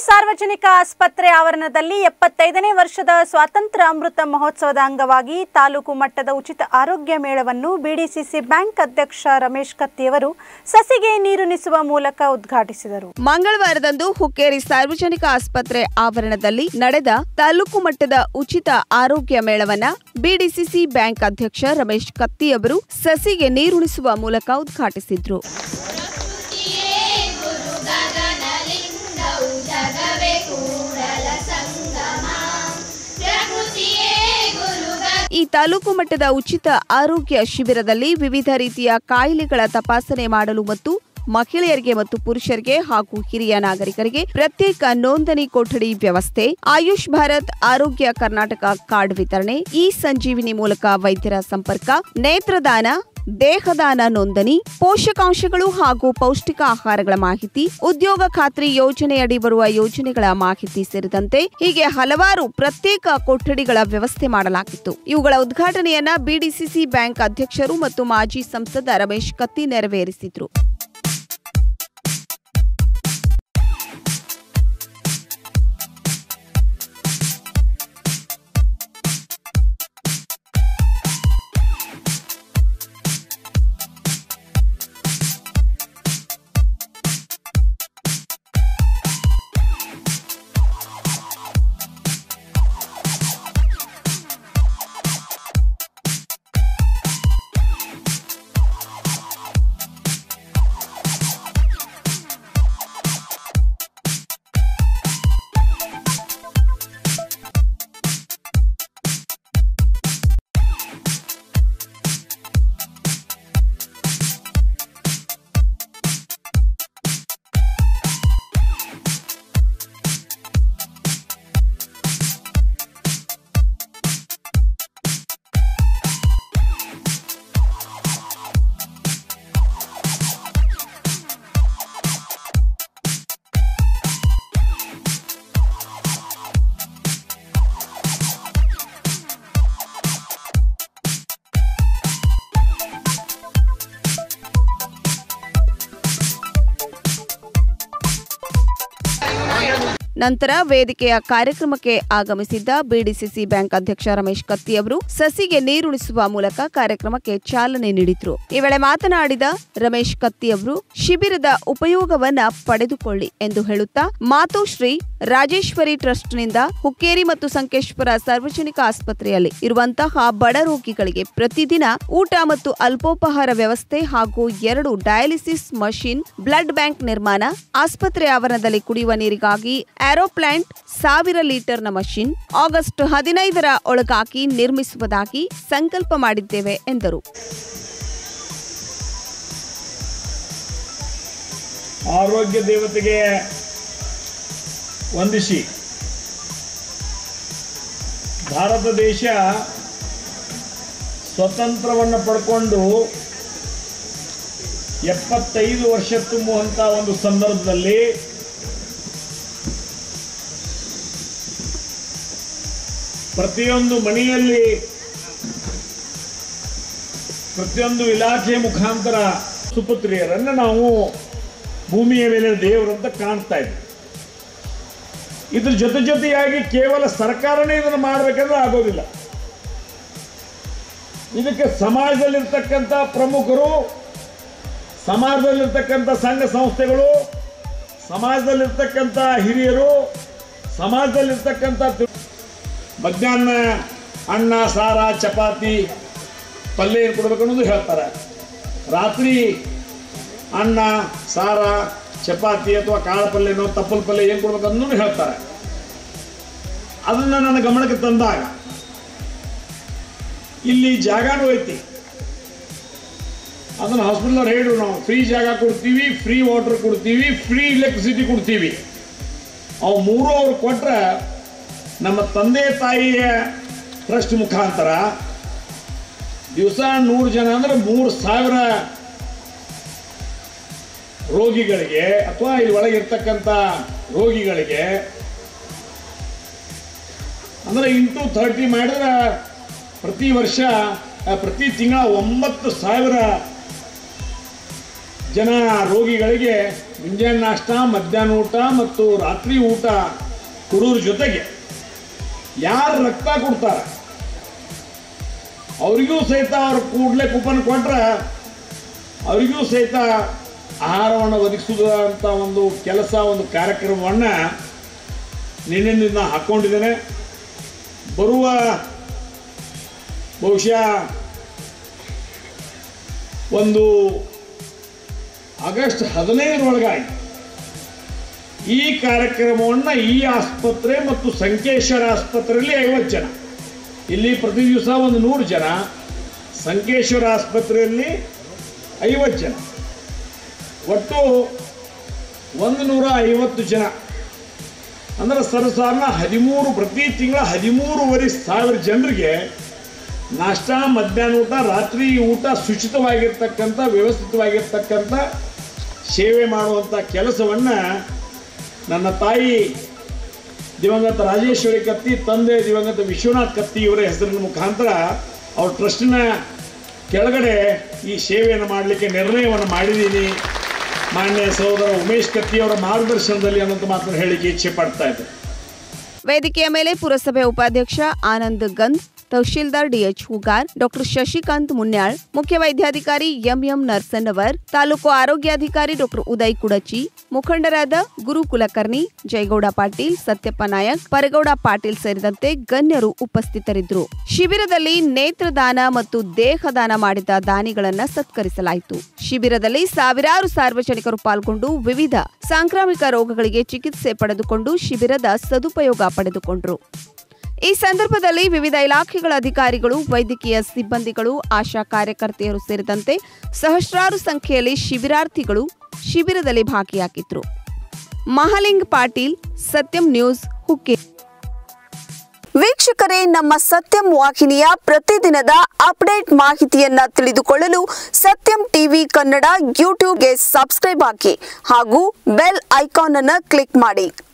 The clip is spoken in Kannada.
ಸಾರ್ವಜನಿಕ ಆಸ್ಪತ್ರೆ ಆವರಣದಲ್ಲಿ ಎಪ್ಪತ್ತೈದನೇ ವರ್ಷದ ಸ್ವಾತಂತ್ರ್ಯ ಅಮೃತ ಮಹೋತ್ಸವದ ಅಂಗವಾಗಿ ತಾಲೂಕು ಮಟ್ಟದ ಉಚಿತ ಆರೋಗ್ಯ ಮೇಳವನ್ನು ಬಿಡಿಸಿಸಿ ಬ್ಯಾಂಕ್ ಅಧ್ಯಕ್ಷ ರಮೇಶ್ ಕತ್ತಿಯವರು ಸಸಿಗೆ ನೀರುಣಿಸುವ ಮೂಲಕ ಉದ್ಘಾಟಿಸಿದರು ಮಂಗಳವಾರದಂದು ಹುಕ್ಕೇರಿ ಸಾರ್ವಜನಿಕ ಆಸ್ಪತ್ರೆ ಆವರಣದಲ್ಲಿ ನಡೆದ ತಾಲೂಕು ಮಟ್ಟದ ಉಚಿತ ಆರೋಗ್ಯ ಮೇಳವನ್ನ ಬಿಡಿಸಿಸಿ ಬ್ಯಾಂಕ್ ಅಧ್ಯಕ್ಷ ರಮೇಶ್ ಕತ್ತಿ ಅವರು ಸಸಿಗೆ ನೀರುಣಿಸುವ ಮೂಲಕ ಉದ್ಘಾಟಿಸಿದ್ರು ಗುರುಗಗನಲಿಂಗವು ಜಗವೇ ಕೂಡಲ ಸಂಗಮ ಪ್ರಕೃತಿಯೇ ಗುರುಗ ಈ ತಾಲೂಕು ಮಟ್ಟದ ಉಚಿತ ಆರೋಗ್ಯ ಶಿಬಿರದಲ್ಲಿ ವಿವಿಧ ರೀತಿಯ ಕಾಯಿಲೆಗಳ ತಪಾಸಣೆ ಮಾಡಲು ಮತ್ತು ಮಹಿಳೆಯರಿಗೆ ಮತ್ತು ಪುರುಷರಿಗೆ ಹಾಗೂ ಹಿರಿಯ ನಾಗರಿಕರಿಗೆ ಪ್ರತ್ಯೇಕ ನೋಂದಣಿ ಕೊಠಡಿ ವ್ಯವಸ್ಥೆ ಆಯುಷ್ ಭಾರತ್ ಆರೋಗ್ಯ ಕರ್ನಾಟಕ ಕಾರ್ಡ್ ವಿತರಣೆ ಇ ಸಂಜೀವಿನಿ ಮೂಲಕ ವೈದ್ಯರ ಸಂಪರ್ಕ ನೇತ್ರದಾನ ದೇಹದಾನ ನೋಂದಣಿ ಪೋಷಕಾಂಶಗಳು ಹಾಗೂ ಪೌಷ್ಟಿಕ ಆಹಾರಗಳ ಮಾಹಿತಿ ಉದ್ಯೋಗ ಖಾತ್ರಿ ಯೋಜನೆಯಡಿ ಬರುವ ಯೋಜನೆಗಳ ಮಾಹಿತಿ ಸೇರಿದಂತೆ ಹೀಗೆ ಹಲವಾರು ಪ್ರತ್ಯೇಕ ಕೊಠಡಿಗಳ ವ್ಯವಸ್ಥೆ ಮಾಡಲಾಗಿತ್ತು ಇವುಗಳ ಉದ್ಘಾಟನೆಯನ್ನ ಬಿಡಿಸಿಸಿ ಬ್ಯಾಂಕ್ ಅಧ್ಯಕ್ಷರು ಮತ್ತು ಮಾಜಿ ಸಂಸದ ರಮೇಶ್ ಕತ್ತಿ ನೆರವೇರಿಸಿದ್ರು ನಂತರ ವೇದಿಕೆಯ ಕಾರ್ಯಕ್ರಮಕ್ಕೆ ಆಗಮಿಸಿದ್ದ ಬಿಡಿಸಿಸಿ ಬ್ಯಾಂಕ್ ಅಧ್ಯಕ್ಷ ರಮೇಶ್ ಕತ್ತಿ ಅವರು ಸಸಿಗೆ ನೀರುಣಿಸುವ ಮೂಲಕ ಕಾರ್ಯಕ್ರಮಕ್ಕೆ ಚಾಲನೆ ನೀಡಿದ್ರು ಈ ವೇಳೆ ಮಾತನಾಡಿದ ರಮೇಶ್ ಕತ್ತಿ ಅವರು ಶಿಬಿರದ ಉಪಯೋಗವನ್ನ ಪಡೆದುಕೊಳ್ಳಿ ಎಂದು ಹೇಳುತ್ತಾ ಮಾತೋಶ್ರೀ ರಾಜೇಶ್ವರಿ ಟ್ರಸ್ಟ್ನಿಂದ ಹುಕ್ಕೇರಿ ಮತ್ತು ಸಂಕೇಶ್ವರ ಸಾರ್ವಜನಿಕ ಆಸ್ಪತ್ರೆಯಲ್ಲಿ ಇರುವಂತಹ ಬಡ ರೋಗಿಗಳಿಗೆ ಪ್ರತಿದಿನ ಊಟ ಮತ್ತು ಅಲ್ಪೋಪಹಾರ ವ್ಯವಸ್ಥೆ ಹಾಗೂ ಎರಡು ಡಯಾಲಿಸಿಸ್ ಮಷಿನ್ ಬ್ಲಡ್ ಬ್ಯಾಂಕ್ ನಿರ್ಮಾಣ ಆಸ್ಪತ್ರೆ ಆವರಣದಲ್ಲಿ ಕುಡಿಯುವ ನೀರಿಗಾಗಿ ಏರೋಪ್ಲಾಂಟ್ ಸಾವಿರ ಲೀಟರ್ನ ಮಷಿನ್ ಆಗಸ್ಟ್ ಹದಿನೈದರ ಒಳಗಾಗಿ ನಿರ್ಮಿಸುವುದಾಗಿ ಸಂಕಲ್ಪ ಮಾಡಿದ್ದೇವೆ ಎಂದರು ಆರೋಗ್ಯ ದೇವತೆಗೆ ವಂದಿಸಿ ಭಾರತ ದೇಶ ಸ್ವತಂತ್ರವನ್ನು ಪಡ್ಕೊಂಡು ಎಪ್ಪತ್ತೈದು ವರ್ಷ ತುಂಬುವಂಥ ಒಂದು ಸಂದರ್ಭದಲ್ಲಿ ಪ್ರತಿಯೊಂದು ಮನೆಯಲ್ಲಿ ಪ್ರತಿಯೊಂದು ಇಲಾಖೆ ಮುಖಾಂತರ ಸುಪುತ್ರಿಯರನ್ನು ನಾವು ಭೂಮಿಯ ಮೇಲೆ ದೇವರಂತ ಕಾಣ್ತಾ ಇದ್ವಿ ಇದ್ರ ಜೊತೆ ಜೊತೆಯಾಗಿ ಕೇವಲ ಸರ್ಕಾರನೇ ಇದನ್ನು ಮಾಡಬೇಕಂದ್ರೆ ಆಗೋದಿಲ್ಲ ಇದಕ್ಕೆ ಸಮಾಜದಲ್ಲಿರ್ತಕ್ಕಂಥ ಪ್ರಮುಖರು ಸಮಾಜದಲ್ಲಿರ್ತಕ್ಕಂಥ ಸಂಘ ಸಂಸ್ಥೆಗಳು ಸಮಾಜದಲ್ಲಿರ್ತಕ್ಕಂಥ ಹಿರಿಯರು ಸಮಾಜದಲ್ಲಿರ್ತಕ್ಕಂಥ ತಿ- ಮಧ್ಯಾಹ್ನ ಅನ್ನ ಸಾರ ಚಪಾತಿ ಪಲ್ಯ ಏನು ಕೊಡ್ಬೇಕು ಅನ್ನೋದು ಹೇಳ್ತಾರೆ ರಾತ್ರಿ ಅನ್ನ ಸಾರ ಚಪಾತಿ ಅಥವಾ ಕಾಳು ಪಲ್ಯನೋ ತಪ್ಪಲ ಪಲ್ಯ ಏನು ಕೊಡ್ಬೇಕು ಅನ್ನೋದು ಹೇಳ್ತಾರೆ ಅದನ್ನು ನನ್ನ ಗಮನಕ್ಕೆ ತಂದಾಗ ಇಲ್ಲಿ ಜಾಗನೂ ಐತಿ ಅದನ್ನು ಹಾಸ್ಪಿಟಲ್ ಹೇಳಿದ್ರು ನಾವು ಫ್ರೀ ಜಾಗ ಕೊಡ್ತೀವಿ ಫ್ರೀ ವಾಟರ್ ಕೊಡ್ತೀವಿ ಫ್ರೀ ಎಲೆಕ್ಟ್ರಿಸಿಟಿ ಕೊಡ್ತೀವಿ ಅವು ಮೂರು ಅವ್ರು ಕೊಟ್ರೆ ನಮ್ಮ ತಂದೆ ತಾಯಿಯ ಟ್ರಸ್ಟ್ ಮುಖಾಂತರ ದಿವಸ ನೂರು ಜನ ಅಂದ್ರೆ ಮೂರು ಸಾವಿರ ರೋಗಿಗಳಿಗೆ ಅಥವಾ ಇಲ್ಲಿ ಒಳಗೆ ಇರ್ತಕ್ಕಂಥ ರೋಗಿಗಳಿಗೆ ಅಂದ್ರೆ ಇಂಟು ಥರ್ಟಿ ಮಾಡಿದ್ರೆ ಪ್ರತಿ ವರ್ಷ ಆ, ಪ್ರತಿ ತಿಂಗಳ ಒಂಬತ್ತು ಸಾವಿರ ಜನ ರೋಗಿಗಳಿಗೆ ಮುಂಜಾನೆ ನಾಷ್ಟ ಮಧ್ಯಾಹ್ನ ಊಟ ಮತ್ತು ರಾತ್ರಿ ಊಟ ಕೊಡೋದ್ರ ಜೊತೆಗೆ ಯಾರು ರಕ್ತ ಕೊಡ್ತಾರೆ ಅವರಿಗೂ ಸಹಿತ ಅವ್ರು ಕೂಡಲೇ ಕೂಪನ್ ಕೊಟ್ರೆ ಅವರಿಗೂ ಸಹಿತ ಆಹಾರವನ್ನು ಒದಗಿಸುವುದು ಅಂತ ಒಂದು ಕೆಲಸ ಒಂದು ಕಾರ್ಯಕ್ರಮವನ್ನು ನಿನ್ನಿಂದ ಹಾಕ್ಕೊಂಡಿದ್ದೇನೆ ಬರುವ ಬಹುಶಃ ಒಂದು ಆಗಸ್ಟ್ ಹದಿನೈದರೊಳಗಾಗಿ ಈ ಕಾರ್ಯಕ್ರಮವನ್ನು ಈ ಆಸ್ಪತ್ರೆ ಮತ್ತು ಸಂಕೇಶ್ವರ ಆಸ್ಪತ್ರೆಯಲ್ಲಿ ಐವತ್ತು ಜನ ಇಲ್ಲಿ ಪ್ರತಿ ದಿವಸ ಒಂದು ನೂರು ಜನ ಸಂಕೇಶ್ವರ ಆಸ್ಪತ್ರೆಯಲ್ಲಿ ಐವತ್ತು ಜನ ಒಟ್ಟು ಒಂದು ನೂರ ಐವತ್ತು ಜನ ಅಂದ್ರೆ ಸರಸಾರನ ಹದಿಮೂರು ಪ್ರತಿ ತಿಂಗಳ ಹದಿಮೂರುವರೆ ಸಾವಿರ ಜನರಿಗೆ ನಾಷ್ಟ ಮಧ್ಯಾಹ್ನ ಊಟ ರಾತ್ರಿ ಊಟ ಶುಚಿತವಾಗಿರ್ತಕ್ಕಂಥ ವ್ಯವಸ್ಥಿತವಾಗಿರ್ತಕ್ಕಂಥ ಸೇವೆ ಮಾಡುವಂಥ ಕೆಲಸವನ್ನು ನನ್ನ ತಾಯಿ ದಿವಂಗತ ರಾಜೇಶ್ವರಿ ಕತ್ತಿ ತಂದೆ ದಿವಂಗತ ವಿಶ್ವನಾಥ್ ಕತ್ತಿ ಇವರ ಹೆಸರಿನ ಮುಖಾಂತರ ಅವ್ರ ಟ್ರಸ್ಟಿನ ಕೆಳಗಡೆ ಈ ಸೇವೆಯನ್ನು ಮಾಡಲಿಕ್ಕೆ ನಿರ್ಣಯವನ್ನು ಮಾಡಿದ್ದೀನಿ ಮಾನ್ಯ ಸಹೋದರ ಉಮೇಶ್ ಕತ್ತಿ ಅವರ ಮಾರ್ಗದರ್ಶನದಲ್ಲಿ ಅನ್ನೋಂಥ ಮಾತನ್ನು ಹೇಳಿಕೆ ಇಚ್ಛೆ ಪಡ್ತಾ ಇದ್ದೆ ವೇದಿಕೆಯ ಮೇಲೆ ಪುರಸಭೆ ಉಪಾಧ್ಯಕ್ಷ ಆನಂದ್ ಗಂದ್ ತಹಶೀಲ್ದಾರ್ ಡಿಎಚ್ ಹುಗಾರ್ ಡಾಕ್ಟರ್ ಶಶಿಕಾಂತ್ ಮುನ್ಯಾಳ್ ಮುಖ್ಯ ವೈದ್ಯಾಧಿಕಾರಿ ಎಂಎಂ ನರ್ಸನ್ನವರ್ ತಾಲೂಕು ಆರೋಗ್ಯಾಧಿಕಾರಿ ಡಾಕ್ಟರ್ ಉದಯ್ ಕುಡಚಿ ಮುಖಂಡರಾದ ಗುರು ಕುಲಕರ್ಣಿ ಜಯಗೌಡ ಪಾಟೀಲ್ ಸತ್ಯಪ್ಪ ನಾಯಕ್ ಪರಗೌಡ ಪಾಟೀಲ್ ಸೇರಿದಂತೆ ಗಣ್ಯರು ಉಪಸ್ಥಿತರಿದ್ದರು ಶಿಬಿರದಲ್ಲಿ ನೇತ್ರದಾನ ಮತ್ತು ದೇಹದಾನ ಮಾಡಿದ ದಾನಿಗಳನ್ನ ಸತ್ಕರಿಸಲಾಯಿತು ಶಿಬಿರದಲ್ಲಿ ಸಾವಿರಾರು ಸಾರ್ವಜನಿಕರು ಪಾಲ್ಗೊಂಡು ವಿವಿಧ ಸಾಂಕ್ರಾಮಿಕ ರೋಗಗಳಿಗೆ ಚಿಕಿತ್ಸೆ ಪಡೆದುಕೊಂಡು ಶಿಬಿರದ ಸದುಪಯೋಗ ಪಡೆದುಕೊಂಡರು ಈ ಸಂದರ್ಭದಲ್ಲಿ ವಿವಿಧ ಇಲಾಖೆಗಳ ಅಧಿಕಾರಿಗಳು ವೈದ್ಯಕೀಯ ಸಿಬ್ಬಂದಿಗಳು ಆಶಾ ಕಾರ್ಯಕರ್ತೆಯರು ಸೇರಿದಂತೆ ಸಹಸ್ರಾರು ಸಂಖ್ಯೆಯಲ್ಲಿ ಶಿಬಿರಾರ್ಥಿಗಳು ಶಿಬಿರದಲ್ಲಿ ಭಾಗಿಯಾಗಿದ್ರು ಮಹಾಲಿಂಗ್ ಪಾಟೀಲ್ ಸತ್ಯಂ ನ್ಯೂಸ್ ಹುಕ್ಕೆ ವೀಕ್ಷಕರೇ ನಮ್ಮ ಸತ್ಯಂ ವಾಹಿನಿಯ ಪ್ರತಿದಿನದ ಅಪ್ಡೇಟ್ ಮಾಹಿತಿಯನ್ನ ತಿಳಿದುಕೊಳ್ಳಲು ಸತ್ಯಂ ಟಿವಿ ಕನ್ನಡ ಯೂಟ್ಯೂಬ್ಗೆ ಸಬ್ಸ್ಕ್ರೈಬ್ ಹಾಕಿ ಹಾಗೂ ಬೆಲ್ ಐಕಾನ್ ಅನ್ನು ಕ್ಲಿಕ್ ಮಾಡಿ